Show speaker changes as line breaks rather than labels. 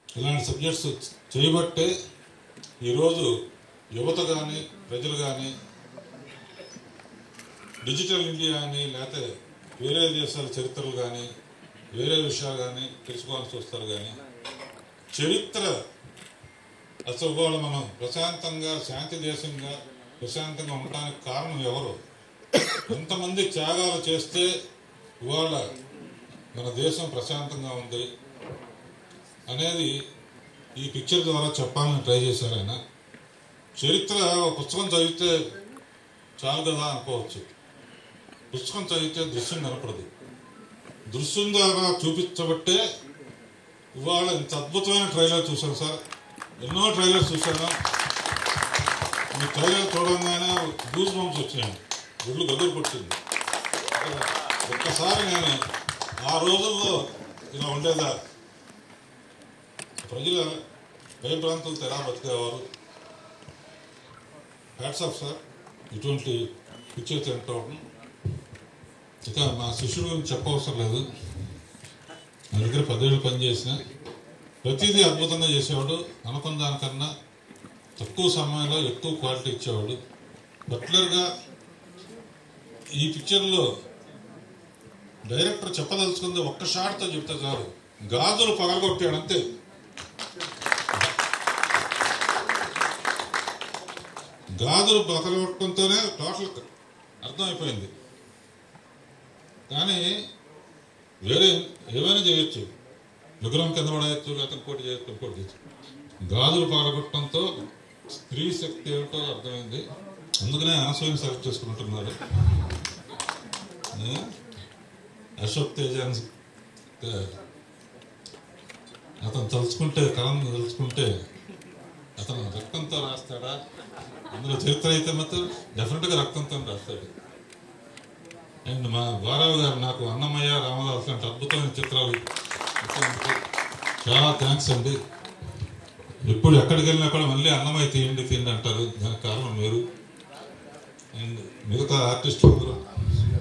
ఇలాంటి సబ్జెక్ట్స్ చేయబట్టే ఈరోజు యువత కానీ ప్రజలు కానీ డిజిటల్ ఇండియా అని లేకపోతే వేరే దేశాల చరిత్రలు కానీ వేరే విషయాలు కానీ తెలుసుకోవాలని చూస్తారు కానీ చరిత్ర అసలు ఇవాళ మనం ప్రశాంతంగా శాంతి దేశంగా ప్రశాంతంగా ఉండటానికి కారణం ఎవరు ఎంతమంది త్యాగాలు చేస్తే ఇవాళ మన దేశం ప్రశాంతంగా ఉంది అనేది ఈ పిక్చర్ ద్వారా చెప్పాలని ట్రై చేశారు ఆయన చరిత్ర ఒక పుస్తకం చదివితే చాలు కదా అనుకోవచ్చు పుస్తకం చదివితే దృశ్యం కనపడదు దృశ్యం ద్వారా చూపించబట్టే ఇవాళ ఇంత అద్భుతమైన ట్రైలర్ చూశాను సార్ ఎన్నో ట్రైలర్స్ చూశాను మీ ట్రైలర్ చూడంగానే గూస్ బంప్స్ వచ్చాయి గుడ్లు గదులు పట్టింది ఒక్కసారి నేను ఆ రోజుల్లో ఇలా ఉండేదా ప్రజలు భయభ్రాంతులతో ఎలా బతికేవారు హ్యాట్స్ ఆఫ్ సార్ ఇటువంటి పిక్చర్ తింటాం ఇక మా శిష్యుడు గురించి చెప్పవసరం లేదు నా దగ్గర పదేళ్ళు పనిచేసిన ప్రతిదీ అద్భుతంగా చేసేవాడు అనుకున్న దానికన్నా తక్కువ సమయంలో ఎక్కువ క్వాలిటీ ఇచ్చేవాడు పర్టికులర్గా ఈ పిక్చర్లో డైరెక్టర్ చెప్పదలుచుకుంది ఒక్క షాట్తో చెప్తే చాలు గాజులు పగలగొట్టాడు అంతే గాజులు పగలగొట్టడంతోనే టోటల్ అర్థమైపోయింది కానీ వేరే ఏమైనా చేయొచ్చు విగ్రహం కింద పడేయచ్చు లేకపోతే ఇంకోటి చేయొచ్చు ఇంకోటి చేయొచ్చు గాజులు పగలగొట్టడంతో స్త్రీ శక్తి ఏమిటో అర్థమైంది అందుకనే ఆశ్రయం సెలెక్ట్ చేసుకుంటున్నారు ఏ? అశోక్ తేజాన్ అతను తలుచుకుంటే కలం తలుచుకుంటే అతను రక్తంతో రాస్తాడా అందులో చరిత్ర అయితే మాత్రం డెఫినెట్గా రక్తంతో రాస్తాడు అండ్ మా గౌరవ్ గారు నాకు అన్నమయ్య రామదాస్ లాంటి అద్భుతమైన చిత్రాలు ఇచ్చినందుకు చాలా థ్యాంక్స్ అండి ఎప్పుడు ఎక్కడికి వెళ్ళినా కూడా మళ్ళీ అన్నమయ్య తీయండి తీయండి అంటారు దానికి కారణం మీరు అండ్ మిగతా ఆర్టిస్టులు అందరూ